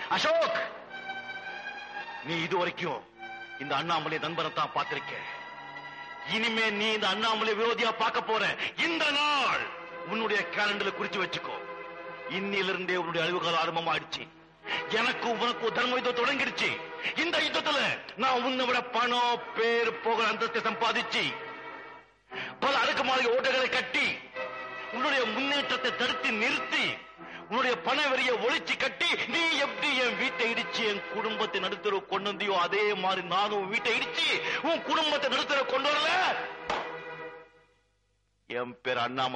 அசோக் நீ இது வரைக்கும் இந்த அண்ணாமலை நண்பனை தான் பார்த்திருக்க இனிமே நீ இந்த அண்ணாமலை விரோதியா பார்க்க போற இந்த நாள் உன்னுடைய கேலண்டர்ல குறிச்சு வச்சுக்கோ இன்னிலிருந்தே உன்னுடைய அழிவு காலம் ஆரம்பமாயிடுச்சு எனக்கு உனக்கு தர்ம யுத்தம் தொடங்கிடுச்சு இந்த யுத்தத்துல நான் உன்னை விட பணம் பேர் போகிற அந்தஸ்தை சம்பாதிச்சு பல அடுக்குமாறி ஓட்டைகளை கட்டி உன்னுடைய முன்னேற்றத்தை தடுத்து நிறுத்தி உன்னுடைய பண வரிய ஒழிச்சு கட்டி நீ எப்படி என் வீட்டை இடிச்சு என் குடும்பத்தை நடுத்தர கொண்டு வந்தியோ அதே மாதிரி நானும் உன் வீட்டை இடிச்சு உன் குடும்பத்தை நடுத்தர கொண்டு வரல என் பேர் அண்ணாமலை